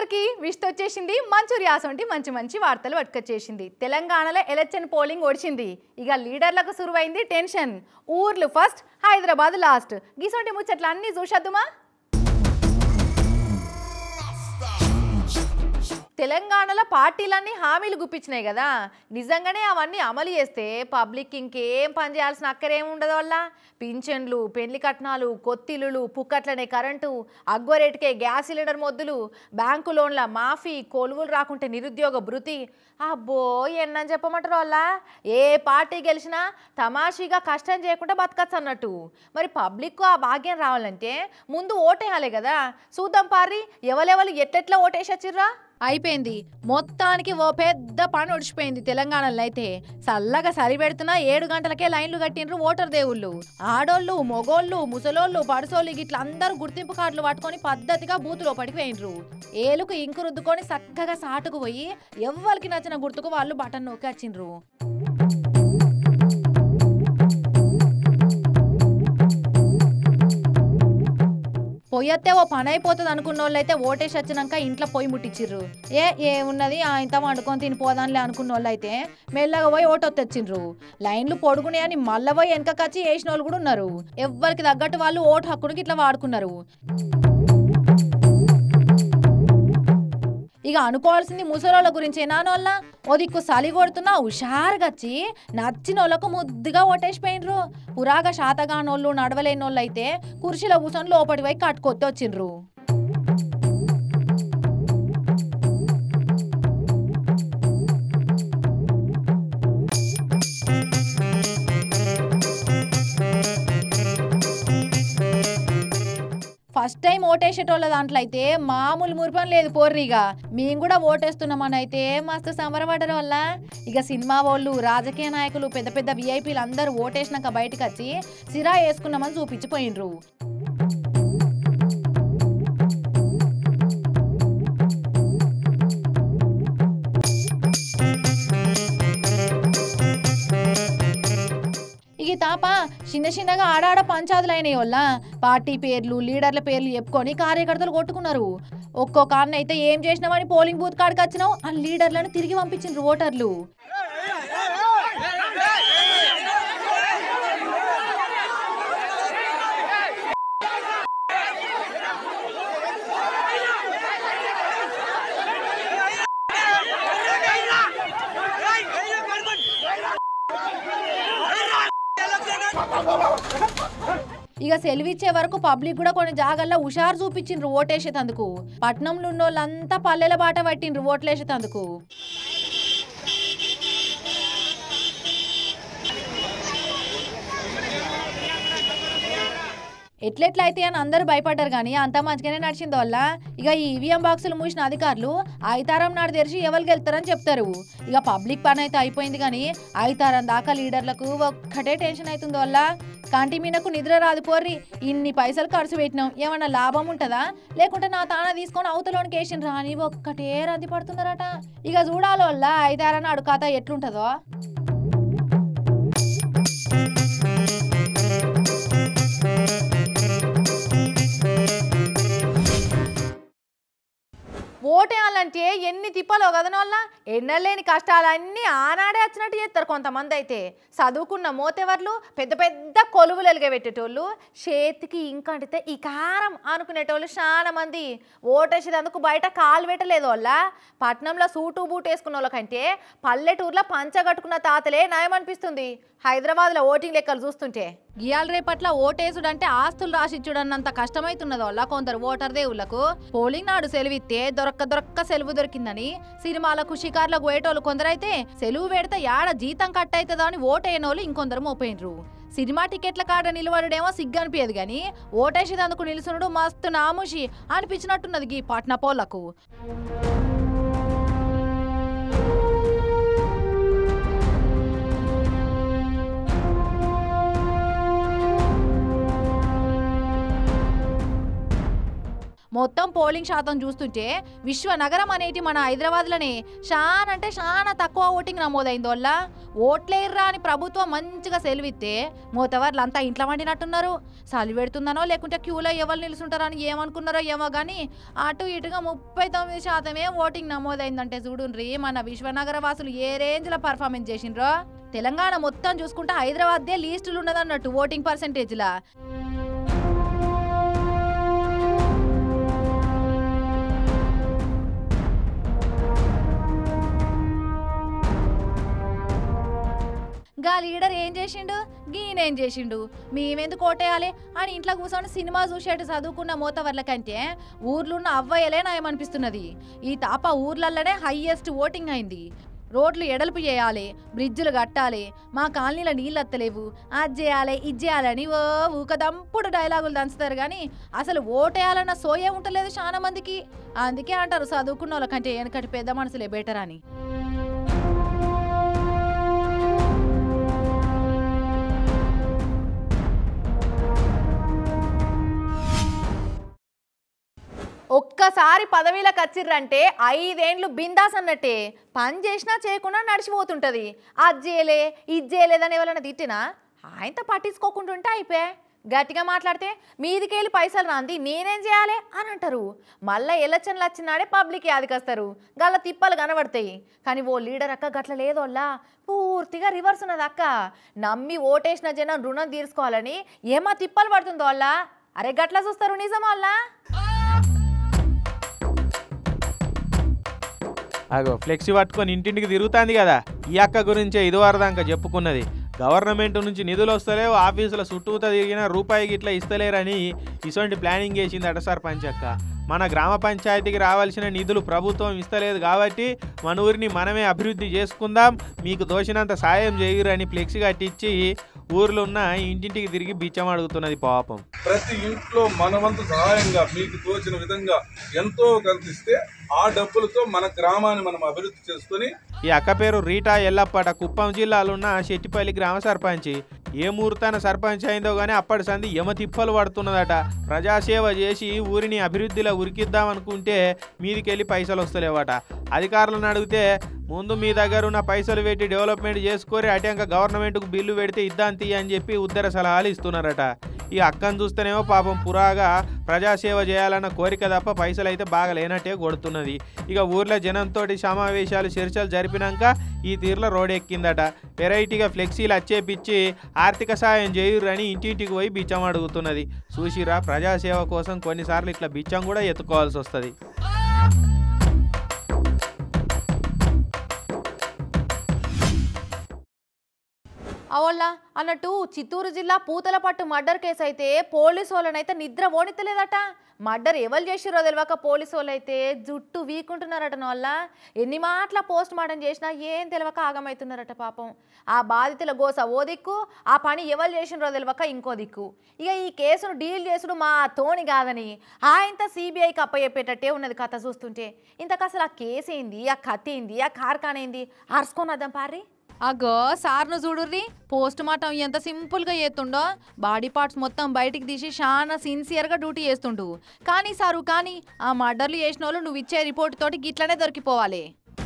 అందరికీ విష్త వచ్చేసింది మంచూరియా సొంటి మంచి మంచి వార్తలు పట్టుకొచ్చేసింది తెలంగాణలో ఎలక్షన్ పోలింగ్ ఒడిచింది ఇక లీడర్లకు సురువైంది టెన్షన్ ఊర్లు ఫస్ట్ హైదరాబాద్ లాస్ట్ గిసొంటి ముచ్చట్లు అన్నీ చూసొద్దుమా తెలంగాణలో పార్టీలన్నీ హామీలు గుప్పించినాయి కదా నిజంగానే అవన్నీ అమలు చేస్తే పబ్లిక్ ఇంకేం పని చేయాల్సిన అక్కరేం ఉండదు వల్ల పింఛన్లు పెళ్లి కట్నాలు కొత్తిల్లులు పుక్కట్లనే కరెంటు అగ్వ రేటుకే గ్యాస్ సిలిండర్ మొద్దులు బ్యాంకు లోన్ల మాఫీ కొలువులు రాకుంటే నిరుద్యోగ భృతి అబ్బో ఎన్నని చెప్పమంటారు వాళ్ళ ఏ పార్టీ గెలిచినా తమాషీగా కష్టం చేయకుండా బతకచ్చు అన్నట్టు మరి పబ్లిక్ ఆ భాగ్యం రావాలంటే ముందు ఓటేయాలి కదా చూద్దాం పారి ఎవరెవరు ఎట్లెట్లా ఓటేసొచ్చిర్రా అయిపోయింది మొత్తానికి ఓ పెద్ద పని ఒడిచిపోయింది తెలంగాణలో అయితే చల్లగా సరిపెడుతున్నా ఏడు గంటలకే లైన్లు కట్టిండ్రు ఓటర్ దేవుళ్ళు ఆడోళ్ళు మొగోళ్ళు ముసలోళ్ళు పడుసోళ్ళు గిట్ల అందరూ గుర్తింపు కార్డులు పట్టుకొని పద్ధతిగా బూత్ లోపలికి పోయినరు ఏలుకు ఇంకు రుద్దుకొని చక్కగా సాటుకు పోయి ఎవ్వరికి నచ్చిన గుర్తుకు వాళ్ళు బటన్ నొక్కి వచ్చిండ్రు పొయ్యత్తే ఓ పని అయిపోతుంది అనుకున్న వాళ్ళు అయితే ఓటేసి వచ్చినాక ఇంట్లో పొయ్యి ముట్టించిర్రు ఏ ఏమున్నది ఆ ఇంత వండుకొని తినిపోదాంలే అనుకున్న వాళ్ళు అయితే మెల్లగా పోయి ఓటు తెచ్చిండ్రు లైన్లు పొడుగునే అని మళ్ళా పోయి వెనకకొచ్చి వేసిన వాళ్ళు కూడా ఉన్నారు ఎవ్వరికి తగ్గట్టు వాళ్ళు ఓటు హక్కునికి ఇట్లా వాడుకున్నారు ఇక అనుకోవాల్సింది ముసలోళ్ళ గురించి నానోళ్ళ ఓ దిక్కు సలి కొడుతున్నా హుషారుగచ్చి నచ్చిన వాళ్ళకు ముద్దుగా ఓటేసిపోయినరు పురాగా శాతగానోళ్ళు నడవలేనోళ్ళు అయితే కుర్చీలో కూర్చొని లోపటి పోయి కట్టుకొత్తి వచ్చిండ్రు ఫస్ట్ టైం ఓటేసేటోళ్ళ దాంట్లో అయితే మామూలు మురిపం లేదు పోర్రిగా మేము కూడా ఓటేస్తున్నామని అయితే మస్తు సమరపడ్డారు వల్ల ఇక సినిమా వాళ్ళు రాజకీయ నాయకులు పెద్ద పెద్ద విఐపీలు అందరూ ఓటేసినాక బయటకు వచ్చి సిరా వేసుకున్నామని చూపించిపోయినరు ఇక ఈ తాప చిన్న చిన్నగా ఆడాడ పంచాదులు అయినాయి వల్ల పార్టీ పేర్లు లీడర్ల పేర్లు చెప్పుకొని కార్యకర్తలు కొట్టుకున్నారు ఒక్కొక్క అన్న అయితే ఏం చేసినామని పోలింగ్ బూత్ కాడికి వచ్చినావు ఆ లీడర్లను తిరిగి పంపించిండ్రు ఓటర్లు ఇక సెలవిచ్చే వరకు పబ్లిక్ కూడా కొన్ని జాగాల్లో హుషారు చూపించిండ్రు ఓటేసేటందుకు పట్నంలో ఉన్న వాళ్ళంతా పల్లెల బాట పట్టిండ్రు ఓట్లేసేటందుకు ఎట్లెట్లయితే అని అందరూ భయపడ్డారు కానీ అంత మంచిగానే నడిచింది వల్ల ఇక ఈ ఈవీఎం బాక్సులు మూసిన అధికారులు ఐతారం నాడు తెరిచి ఎవరికి వెళ్తారని చెప్తారు ఇక పబ్లిక్ పని అయితే అయిపోయింది కానీ ఐతారం దాకా లీడర్లకు ఒక్కటే టెన్షన్ అవుతుంది వల్ల కంటి మీనకు నిద్ర రాదు పోర్రి ఇన్ని పైసలు ఖర్చు పెట్టినాం ఏమన్నా లాభం ఉంటుందా లేకుంటే నా తాన తీసుకొని అవతలోనికి వేసిన రాని ఒక్కటే రంది పడుతున్నారట ఇక చూడాలి వల్ల ఐదారని అడు కథ ఎట్లుంటుందో ఓటేయాలంటే ఎన్ని తిప్పలో కదనోళ్ళ ఎన్నలేని కష్టాలన్నీ ఆనాడే వచ్చినట్టు చేస్తారు కొంతమంది అయితే చదువుకున్న మోతెవర్లు పెద్ద పెద్ద కొలువులు ఎలుగబెట్టేటోళ్ళు చేతికి ఇంకంటితే ఈ కారం అనుకునేటోళ్ళు చాలా మంది ఓటేసేదందుకు బయట కాలు పెట్టలేదు వాళ్ళ పట్నంలో సూటు బూట్ వేసుకున్న వాళ్ళకంటే పల్లెటూరులో పంచ కట్టుకున్న తాతలే నయం అనిపిస్తుంది హైదరాబాద్లో ఓటింగ్ లెక్కలు చూస్తుంటే గియాల రేపట్ల ఓటేసుడు అంటే ఆస్తులు రాసిచ్చుడన్నంత కష్టమైతున్నది వల్ల కొందరు ఓటర్ దేవుళ్లకు పోలింగ్ నాడు సెలవిస్తే దొరక్క దొరక్క సెలవు దొరికిందని సినిమాలకు షికార్లకు పోయేటోళ్ళు కొందరైతే సెలవు పెడితే యాడ జీతం కట్ అవుతుందా అని ఓటేయనోళ్ళు ఇంకొందరు మోపోయినరు సినిమా టికెట్ల కాడ నిలబడేమో సిగ్గు అనిపించదు కానీ ఓటేసేదందుకు నిలుసునుడు మస్తు నాముషి అనిపించినట్టున్నది గీ పట్న పోళ్లకు మొత్తం పోలింగ్ శాతం చూస్తుంటే విశ్వనగరం అనేటి మన హైదరాబాద్లోనే చాలా అంటే చాలా తక్కువ ఓటింగ్ నమోదైంది వల్ల ఓట్లేర్రా అని ప్రభుత్వం మంచిగా సెలవిస్తే మోతవర్లు అంతా ఇంట్లో వండినట్టున్నారు చలి పెడుతుందనో లేకుంటే క్యూలో ఎవరు నిలుచుంటారని ఏమనుకున్నారో ఏమో కానీ అటు ఇటుగా ముప్పై తొమ్మిది శాతమే ఓటింగ్ నమోదైందంటే చూడుండ్రి మన విశ్వనగర వాసులు ఏ రేంజ్లో పర్ఫార్మెన్స్ చేసిండ్రో తెలంగాణ మొత్తం చూసుకుంటే హైదరాబాద్దే లీస్టులు ఉన్నదన్నట్టు ఓటింగ్ పర్సెంటేజ్లా గా లీడర్ ఏం చేసిండు గీనేం చేసిండు మేమెందుకు ఓటేయాలి అని ఇంట్లో కూర్చొని సినిమా చూసేట్టు చదువుకున్న మోతవర్ల కంటే ఊర్లున్న అవ్వయ్యలే నయమనిపిస్తున్నది ఈ తాప ఊర్లల్లనే హైయెస్ట్ ఓటింగ్ అయింది రోడ్లు ఎడల్పు చేయాలి బ్రిడ్జులు కట్టాలి మా కాలనీలో నీళ్ళు అత్తలేవు అది చేయాలి ఇది చేయాలని ఓ ఊకదంపుడు డైలాగులు దంచుతారు కానీ అసలు ఓటేయాలన్న సోయే ఉంటలేదు చాలా మందికి అందుకే అంటారు చదువుకున్న వాళ్ళకంటే వెనకటి పెద్ద మనసులే బెటర్ అని ఒక్కసారి పదవిలోకి వచ్చిర్రంటే ఐదేండ్లు బిందాస్ అన్నట్టే పని చేసినా చేయకుండా నడిచిపోతుంటది అది చేయలే ఇది చేయలేదని ఎవరైనా తిట్టినా ఆయనతో పట్టించుకోకుండా ఉంటే అయిపోయా గట్టిగా మాట్లాడితే మీదికెళ్ళి పైసలు రాంది నేనేం చేయాలి అని అంటారు మళ్ళీ ఎలక్షన్లు వచ్చినాడే పబ్లిక్ యాదికొస్తారు గల్ల తిప్పలు కనబడతాయి కానీ ఓ లీడర్ అక్క గట్ల లేదోల్లా పూర్తిగా రివర్స్ ఉన్నది అక్క నమ్మి ఓటేసిన జనం రుణం తీర్చుకోవాలని ఏమా తిప్పలు పడుతుందో వాళ్ళ అరే గట్ల చూస్తారు నిజం వాళ్ళ అగో ఫ్లెక్సీ పట్టుకొని ఇంటింటికి తిరుగుతాంది కదా ఈ అక్క గురించే ఇదివరదాకా చెప్పుకున్నది గవర్నమెంట్ నుంచి నిధులు వస్తలేవు ఆఫీసుల చుట్టూతా తిరిగిన రూపాయికి ఇట్లా ఇస్తలేరని ఇటువంటి ప్లానింగ్ చేసింది సర్పంచ్ అక్క మన గ్రామ పంచాయతీకి రావాల్సిన నిధులు ప్రభుత్వం ఇస్తలేదు కాబట్టి మన ఊరిని మనమే అభివృద్ధి చేసుకుందాం మీకు దోచినంత సాయం చేయరని ఫ్లెక్సీ కట్టించి ఊర్లో ఉన్న ఇంటింటికి తిరిగి బిచ్చం అడుగుతున్నది పాపం ప్రతి ఇంట్లో మనవంతు సహాయంగా మీకు తోచిన విధంగా ఎంతో కల్పిస్తే ఆ డబ్బులతో మన గ్రామాన్ని మనం అభివృద్ధి చేసుకొని ఈ అక్క పేరు రీటా ఎల్లప్పట కుప్పం జిల్లాలో ఉన్న శెట్టిపల్లి గ్రామ సర్పంచి ఏ ముహూర్తాన సర్పంచ్ అయిందో గానీ అప్పటి సంది యమ తిప్పలు పడుతున్నదట ప్రజాసేవ చేసి ఊరిని అభివృద్ధిలో ఉరికిద్దాం అనుకుంటే మీదికెళ్ళి పైసలు వస్తలేవట అధికారులను అడిగితే ముందు మీ దగ్గర ఉన్న పైసలు పెట్టి డెవలప్మెంట్ చేసుకొని అటంక గవర్నమెంట్కు బిల్లు పెడితే ఇద్దాం తీ అని చెప్పి ఉద్దర సలహాలు ఇస్తున్నారట ఈ అక్కను చూస్తేనేమో పాపం పురాగా ప్రజాసేవ చేయాలన్న కోరిక తప్ప పైసలు అయితే బాగా లేనట్టే కొడుతున్నది ఇక ఊర్లో జనంతో సమావేశాలు చర్చలు జరిపినాక ఈ తీరులో రోడ్ ఎక్కిందట వెరైటీగా ఫ్లెక్సీలు అచ్చేపిచ్చి ఆర్థిక సాయం చేయురని ఇంటింటికి పోయి బిచ్చం అడుగుతున్నది చూసిరా ప్రజాసేవ కోసం కొన్నిసార్లు ఇట్లా బిచ్చం కూడా ఎత్తుకోవాల్సి వస్తుంది అవోళ్ళ అన్నట్టు చిత్తూరు జిల్లా పూతలపట్టు మర్డర్ కేసు అయితే పోలీసు వాళ్ళనైతే నిద్ర ఓనితలేదట మర్డర్ ఎవరు చేసిరో తెలియక పోలీసు వాళ్ళు అయితే జుట్టు వీకుంటున్నారట వల్ల ఎన్ని మాటల పోస్ట్ మార్టం చేసినా ఏం తెలియక ఆగమవుతున్నారట పాపం ఆ బాధితుల గోస ఓ దిక్కు ఆ పని ఎవరు చేసినరో తెలియక ఇంకో దిక్కు ఇక ఈ కేసును డీల్ చేసుడు మా తోని కాదని ఆయనతో సిబిఐకి అప్పచెప్పేటట్టే ఉన్నది కథ చూస్తుంటే ఇంతకు అసలు ఆ కేసు ఏంది ఆ కథ ఏంది ఆ కార్ఖాన ఏంది అరుచుకొని వద్దాం పారి అగో సార్ను చూడుర్రి పోస్ట్ మార్టం ఎంత సింపుల్గా చేస్తుండో బాడీ పార్ట్స్ మొత్తం బయటికి తీసి చాలా సిన్సియర్గా డ్యూటీ చేస్తుండు కానీ సారు కానీ ఆ మర్డర్లు చేసిన వాళ్ళు నువ్వు ఇచ్చే రిపోర్ట్ తోటి గిట్లనే దొరికిపోవాలి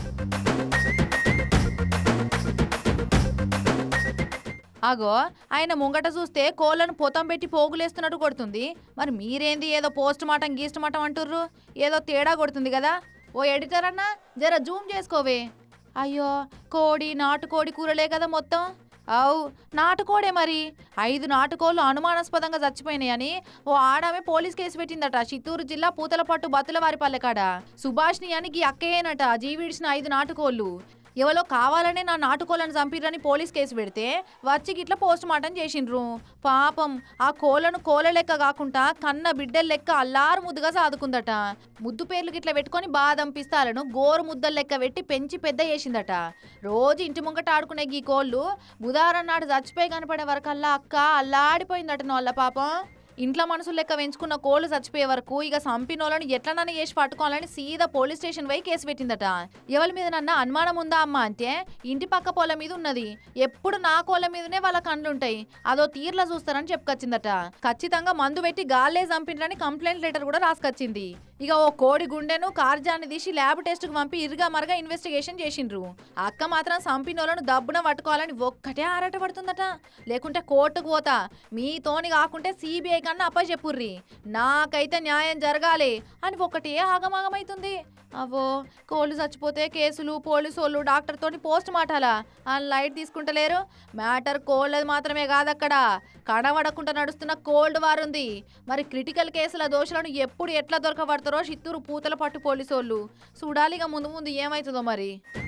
అగో ఆయన ముంగట చూస్తే కోళ్ళను పొతం పెట్టి పోగులేస్తున్నట్టు కొడుతుంది మరి మీరేంది ఏదో పోస్ట్ మార్టం గీస్ట్ మార్టం అంటుర్రు ఏదో తేడా కొడుతుంది కదా ఓ ఎడిటర్ అన్నా జర జూమ్ చేసుకోవే అయ్యో కోడి నాటుకోడి కూరలే కదా మొత్తం అవు నాటుకోడే మరి ఐదు నాటుకోళ్ళు అనుమానాస్పదంగా చచ్చిపోయినాయని ఓ ఆడామె పోలీస్ కేసు పెట్టిందట చిత్తూరు జిల్లా పూతలపట్టు బతులవారి పల్లెకాడ సుభాష్ని అని గీ అక్కేనట జీవిడిచిన ఐదు నాటుకోళ్ళు ఎవరో కావాలనే నా నాటుకోళ్ళని చంపిర్రని పోలీస్ కేసు పెడితే వచ్చి గిట్ల పోస్ట్ మార్టం చేసిండ్రు పాపం ఆ కోళ్ళను కోళ్ళ లెక్క కాకుండా కన్న బిడ్డల లెక్క అల్లారు ముద్దుగా సాదుకుందట ముద్దు పేర్లు గిట్ల పెట్టుకొని బాదం పిస్తాలను గోరు ముద్దల లెక్క పెట్టి పెంచి పెద్ద చేసిందట రోజు ఇంటి ముంగట ఆడుకునే గీ కోళ్ళు బుధారం నాడు చచ్చిపోయి కనపడే వరకల్లా అక్క అల్లాడిపోయిందట వాళ్ళ పాపం ఇంట్లో మనుషులు లెక్క పెంచుకున్న కోళ్ళు చచ్చిపోయే వరకు ఇక సంపినోళ్ళని ఎట్లనన్నా చేసి పట్టుకోవాలని సీదా పోలీస్ స్టేషన్ పోయి కేసు పెట్టిందట ఎవరి మీద నన్న అనుమానం ఉందా అమ్మా అంటే ఇంటి పక్క పొలం మీద ఉన్నది ఎప్పుడు నా కోళ్ళ మీదనే వాళ్ళ కండ్లుంటాయి అదో తీర్లా చూస్తారని చెప్పుకొచ్చిందట ఖచ్చితంగా మందు పెట్టి గాల్లే చంపినని కంప్లైంట్ లెటర్ కూడా రాసుకొచ్చింది ఇక ఓ కోడి గుండెను కార్జాన్ని తీసి ల్యాబ్ టెస్ట్కి పంపి ఇరుగా మరగా ఇన్వెస్టిగేషన్ చేసిండ్రు ఆ అక్క మాత్రం సంపినోళ్ళను దబ్బున పట్టుకోవాలని ఒక్కటే ఆరాట పడుతుందట లేకుంటే కోర్టుకు పోతా మీతోని కాకుంటే సిబిఐ కన్నా అప్ప చెప్పుర్రి నాకైతే న్యాయం జరగాలి అని ఒకటే ఆగమాగమైతుంది అవో కోళ్ళు చచ్చిపోతే కేసులు పోలీసు వాళ్ళు డాక్టర్తోని పోస్ట్ మాటాలా అని లైట్ తీసుకుంటలేరు మ్యాటర్ కోళ్ళది మాత్రమే కాదక్కడ కనబడకుండా నడుస్తున్న కోల్డ్ వార్ ఉంది మరి క్రిటికల్ కేసుల దోషులను ఎప్పుడు ఎట్లా దొరకబడతారో చిత్తూరు పూతల పట్టు పోలీసు వాళ్ళు చూడాలి ఇక ముందు ముందు ఏమవుతుందో మరి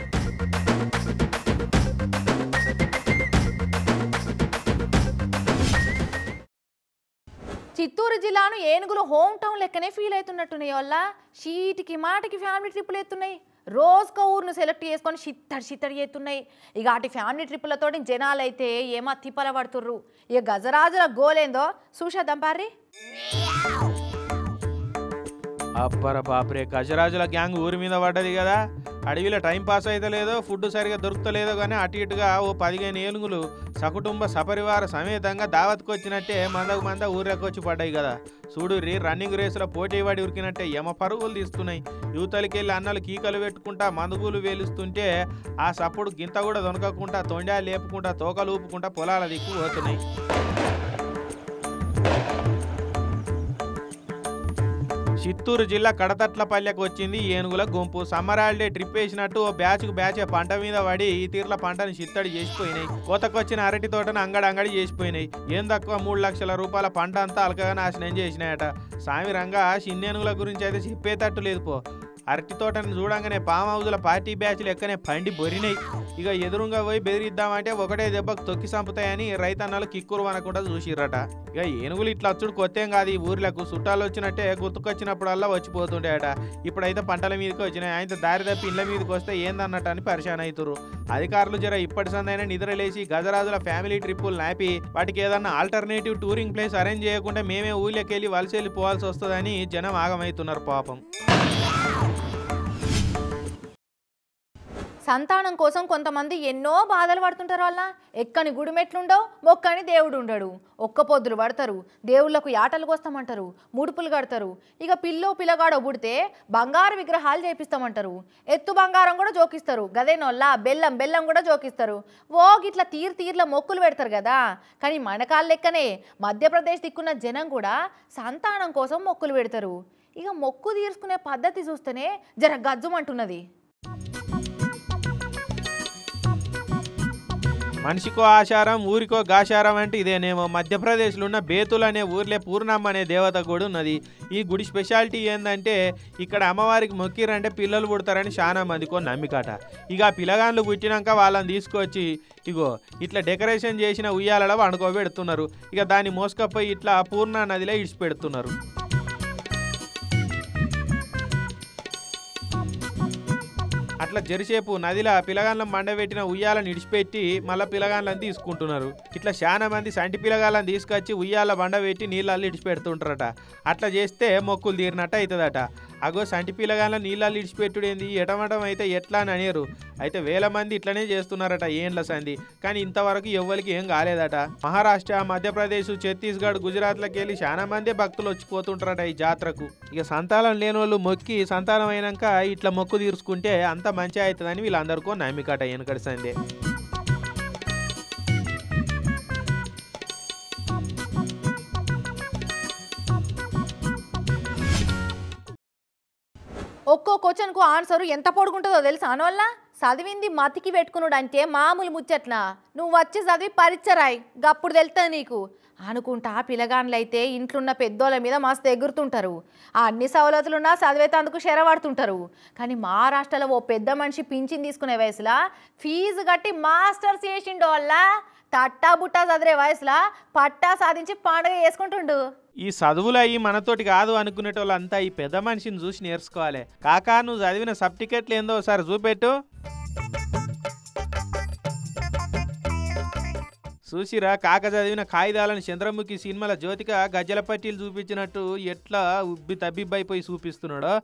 చిత్తూరు జిల్లాను ఏనుగులు హోమ్ టౌన్ లెక్కనే ఫీల్ అవుతున్నట్టున్నాయి వల్ల షీటికి మాటికి ఫ్యామిలీ ట్రిప్పులు ఎత్తున్నాయి రోజుకో ఊరును సెలెక్ట్ చేసుకొని చిత్తడి చిత్తడి ఎత్తున్నాయి ఇక అటు ఫ్యామిలీ ట్రిప్పులతో జనాలు అయితే ఏమో తిప్పల పడుతుర్రు ఇక గజరాజుల గోలేందో చూసేద్దాం పారి అబ్బర బాప్రే గజరాజుల గ్యాంగ్ ఊరి మీద పడ్డది కదా అడవిలో టైం పాస్ అయితే లేదో ఫుడ్ సరిగా దొరుకుతలేదో కానీ అటు ఇటుగా ఓ పదిహేను ఏనుగులు సకుటుంబ సపరివార సమేతంగా దావత్కి వచ్చినట్టే మందకు మంద ఊర్లోకి వచ్చి పడ్డాయి కదా చూడు రీ రన్నింగ్ రేసులో పోటీ పడి ఉరికినట్టే యమ పరుగులు తీస్తున్నాయి యువతలకి వెళ్ళి అన్నలు కీకలు పెట్టుకుంటా మందుగులు వేలుస్తుంటే ఆ సప్పుడు గింత కూడా దొనకకుండా తొండా లేపుకుంటా తోకలు ఊపుకుంటా పొలాల దిక్కు పోతున్నాయి చిత్తూరు జిల్లా కడతట్లపల్లెకు వచ్చింది ఈ ఏనుగుల గుంపు సమ్మర్ హాలిడే ట్రిప్ వేసినట్టు ఓ బ్యాచ్కు బ్యాచ్ పంట మీద పడి ఈ తీర్ల పంటను చిత్తడి చేసిపోయినాయి కోతకొచ్చిన అరటి తోటను అంగడి అంగడి చేసిపోయినాయి ఏం తక్కువ మూడు లక్షల రూపాయల పంట అంతా అలకగా నాశనం చేసినాయట సామి రంగా చిన్నేనుగుల గురించి అయితే చెప్పేటట్టు లేదు పో అరటి తోటను చూడంగానే పామ్ హౌజుల పార్టీ బ్యాచ్లు ఎక్కనే పండి బొరినాయి ఇక ఎదురుగా పోయి బెదిరిద్దామంటే ఒకటే దెబ్బకు తొక్కి చంపుతాయని రైతన్నలు కిక్కురు అనకుండా చూసిర్రట ఇక ఏనుగులు ఇట్లా అచ్చుడు కొత్తేం కాదు ఈ ఊర్లకు చుట్టాలు వచ్చినట్టే గుర్తుకొచ్చినప్పుడల్లా వచ్చిపోతుండేట ఇప్పుడైతే పంటల మీదకి వచ్చినాయి ఆయన దారి తప్పి ఇళ్ళ మీదకి వస్తే ఏందన్నట్టు అని పరిశాన్ అవుతురు అధికారులు జర ఇప్పటి సందైనా నిద్రలేసి గజరాజుల ఫ్యామిలీ ట్రిప్పులు నాపి వాటికి ఏదన్నా ఆల్టర్నేటివ్ టూరింగ్ ప్లేస్ అరేంజ్ చేయకుండా మేమే ఊళ్ళకి వెళ్ళి వలస వెళ్ళి పోవాల్సి వస్తుందని జనం ఆగమవుతున్నారు పాపం సంతానం కోసం కొంతమంది ఎన్నో బాధలు పడుతుంటారు వల్ల ఎక్కని గుడి మెట్లుండవు మొక్కని దేవుడు ఉండడు ఒక్క పొద్దులు పడతారు దేవుళ్ళకు యాటలు కోస్తామంటారు ముడుపులు కడతారు ఇక పిల్లో పిల్లగాడో పుడితే బంగారు విగ్రహాలు చేపిస్తామంటారు ఎత్తు బంగారం కూడా జోకిస్తారు గదేనొల్ల బెల్లం బెల్లం కూడా జోకిస్తారు ఓ గిట్లా తీరు తీర్ల మొక్కులు పెడతారు కదా కానీ మనకాళ్ళ లెక్కనే మధ్యప్రదేశ్ దిక్కున్న జనం కూడా సంతానం కోసం మొక్కులు పెడతారు ఇక మొక్కు తీర్చుకునే పద్ధతి చూస్తేనే జర గజ్జుమంటున్నది మనిషికో ఆచారం ఊరికో గాచారం అంటే ఇదేనేమో మధ్యప్రదేశ్లో ఉన్న బేతుల్ అనే ఊర్లే పూర్ణమ్మ అనే దేవత కూడా ఉన్నది ఈ గుడి స్పెషాలిటీ ఏంటంటే ఇక్కడ అమ్మవారికి మొక్కిరంటే పిల్లలు పుడతారని చాలా మందికో నమ్మికట ఇక ఆ పిల్లగాన్లు పుట్టినాక వాళ్ళని తీసుకొచ్చి ఇగో ఇట్లా డెకరేషన్ చేసిన ఉయ్యాలలో వండుకోబెడుతున్నారు ఇక దాన్ని మోసుకపోయి ఇట్లా పూర్ణ నదిలో ఇడిచిపెడుతున్నారు అట్లా జరిసేపు నదిలో పిలగాళ్ళం మండబెట్టిన ఉయ్యాలను ఇడిచిపెట్టి మళ్ళీ పిలగాళ్ళని తీసుకుంటున్నారు ఇట్లా చాలా మంది సంటి పిలగాళ్ళని తీసుకొచ్చి ఉయ్యాల బండబెట్టి నీళ్ళల్లో ఇడిచిపెడుతుంటారట అట్లా చేస్తే మొక్కులు తీరినట్టు అవుతుందట అగో సంటి పిలగాళ్ళని నీళ్ళల్లో ఇడిచిపెట్టుడేంది ఎటమటం అయితే ఎట్లా అని అనేరు అయితే వేల మంది ఇట్లనే చేస్తున్నారట ఏండ్ల సంది కానీ ఇంతవరకు ఎవ్వరికి ఏం కాలేదట మహారాష్ట్ర మధ్యప్రదేశ్ ఛత్తీస్గఢ్ గుజరాత్లకి వెళ్ళి చాలా మంది భక్తులు వచ్చిపోతుంటారట ఈ జాతరకు ఇక సంతానం లేని వాళ్ళు మొక్కి సంతానం అయినాక ఇట్లా మొక్కు తీర్చుకుంటే అంత మంచి అవుతుందని వీళ్ళందరికీ నమ్మికట వెనకటి సందే ఒక్కో క్వశ్చన్కు ఆన్సర్ ఎంత పొడుగుంటుందో తెలుసా వల్ల చదివింది మతికి పెట్టుకున్నాడు అంటే మామూలు ముచ్చట్లా నువ్వు వచ్చి చదివి పరీక్ష రాయి గప్పుడు తెలుస్తుంది నీకు అనుకుంటా పిల్లగాండ్లు అయితే ఇంట్లున్న పెద్దోళ్ళ మీద మస్తు ఎగురుతుంటారు ఆ అన్ని సవలతులున్నా చదివేతందుకు శరపడుతుంటారు కానీ మహారాష్ట్రలో ఓ పెద్ద మనిషి పింఛన్ తీసుకునే వయసులా ఫీజు కట్టి మాస్టర్స్ చేసిండు వాళ్ళ తట్టా బుట్టా చదివే వయసులా పట్టా సాధించి పండుగ చేసుకుంటుండు ఈ చదువులు అయ్యి మనతోటి కాదు అనుకునేటోళ్ళంతా ఈ పెద్ద మనిషిని చూసి నేర్చుకోవాలి కాకా నువ్వు చదివిన సబ్ టికెట్లు ఏందో ఒకసారి చూపెట్టు చూసిరా కాక చదివిన కాగితాలను చంద్రముఖి సినిమాల జ్యోతిక గజ్జల పట్టీలు చూపించినట్టు ఎట్లా ఉబ్బి తబ్బిబ్బైపోయి చూపిస్తున్నాడో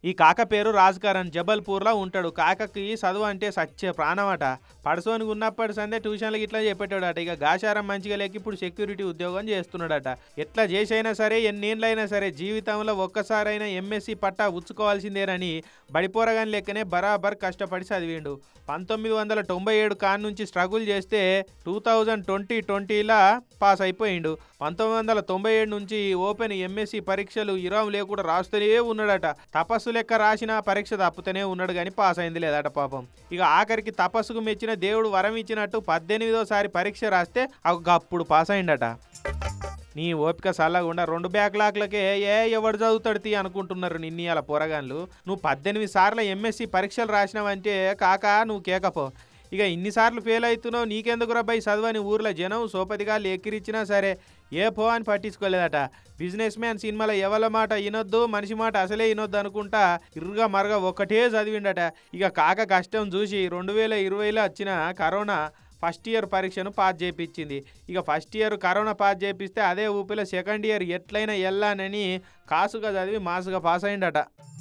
ఈ కాక పేరు రాజ్కరణ్ జబల్పూర్లో ఉంటాడు కాకకి చదువు అంటే సచ్చే ప్రాణమట పడసోనికి ఉన్నప్పటి సందే ట్యూషన్లకి ఇట్లా చెప్పేటాడట ఇక గాశారం మంచిగా లేక ఇప్పుడు సెక్యూరిటీ ఉద్యోగం చేస్తున్నాడట ఎట్లా చేసైనా సరే ఎన్నేళ్ళైనా సరే జీవితంలో ఒక్కసారైనా ఎంఎస్సి పట్టా ఉచ్చుకోవాల్సిందేనని బడిపోరగాని లెక్కనే బరాబర్ కష్టపడి చదివిండు పంతొమ్మిది వందల తొంభై ఏడు కాన్ నుంచి స్ట్రగుల్ చేస్తే టూ థౌజండ్ ట్వంటీ ట్వంటీలా పాస్ అయిపోయిండు పంతొమ్మిది వందల తొంభై ఏడు నుంచి ఓపెన్ ఎంఎస్సి పరీక్షలు ఇరాం లేకుండా రాస్తూనే ఉన్నాడట తపస్సు లెక్క రాసిన పరీక్ష తప్పుతూనే ఉన్నాడు కానీ పాస్ అయింది లేదట పాపం ఇక ఆఖరికి తపస్సుకు మెచ్చిన దేవుడు వరం ఇచ్చినట్టు పద్దెనిమిదోసారి పరీక్ష రాస్తే అగ అప్పుడు పాస్ అయిండట నీ ఓపిక సల్లగుండా రెండు బ్యాక్లాక్లకే ఏ ఎవడు చదువుతాడు తీ అనుకుంటున్నారు నిన్ని అలా పోరగాన్లు నువ్వు పద్దెనిమిది సార్లు ఎంఎస్సి పరీక్షలు రాసినావంటే కాక నువ్వు కేకపో ఇక ఇన్నిసార్లు ఫెయిల్ అవుతున్నావు నీకెందుకు రబ్బాయి చదువని ఊర్లో జనం సోపతిగాళ్ళు ఎక్కిరిచ్చినా సరే ఏ పో అని పట్టించుకోలేదట బిజినెస్ మ్యాన్ సినిమాలో ఎవల మాట వినొద్దు మనిషి మాట అసలే వినొద్దు అనుకుంటా ఇరుగా మరగా ఒక్కటే చదివిండట ఇక కాక కష్టం చూసి రెండు వేల ఇరవైలో వచ్చిన కరోనా ఫస్ట్ ఇయర్ పరీక్షను పాస్ చేయించింది ఇక ఫస్ట్ ఇయర్ కరోనా పాస్ చేపిస్తే అదే ఊపిలో సెకండ్ ఇయర్ ఎట్లయినా వెళ్ళానని కాసుగా చదివి మాసుగా పాస్ అయిందట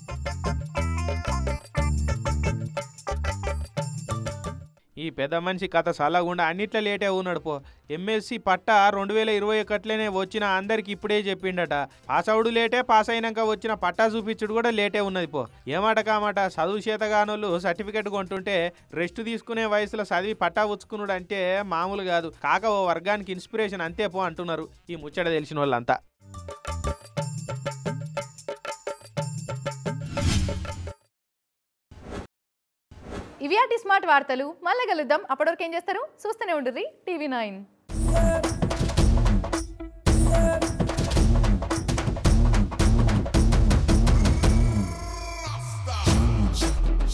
ఈ పెద్ద మనిషి కథ సలగుండా అన్నిట్లో లేటే ఉన్నాడు పో ఎంఎస్సి పట్ట రెండు వేల ఇరవై ఒకట్లోనే వచ్చిన అందరికి ఇప్పుడే చెప్పిండట పాస్ అవుడు లేటే పాస్ అయినాక వచ్చిన పట్టా చూపించుడు కూడా లేటే ఉన్నది పో ఏమాట కామాట చదువు చేతగానోళ్ళు సర్టిఫికెట్ కొంటుంటే రెస్ట్ తీసుకునే వయసులో చదివి పట్టా ఉచ్చుకున్నాడు అంటే మామూలు కాదు కాక ఓ వర్గానికి ఇన్స్పిరేషన్ అంతే పో అంటున్నారు ఈ ముచ్చట తెలిసిన వాళ్ళంతా ఇవి అటి స్మార్ట్ వార్తలు మళ్ళీ కలుద్దాం అప్పటివరకు ఏం చేస్తారు చూస్తూనే ఉండుర్రి టీవీ నైన్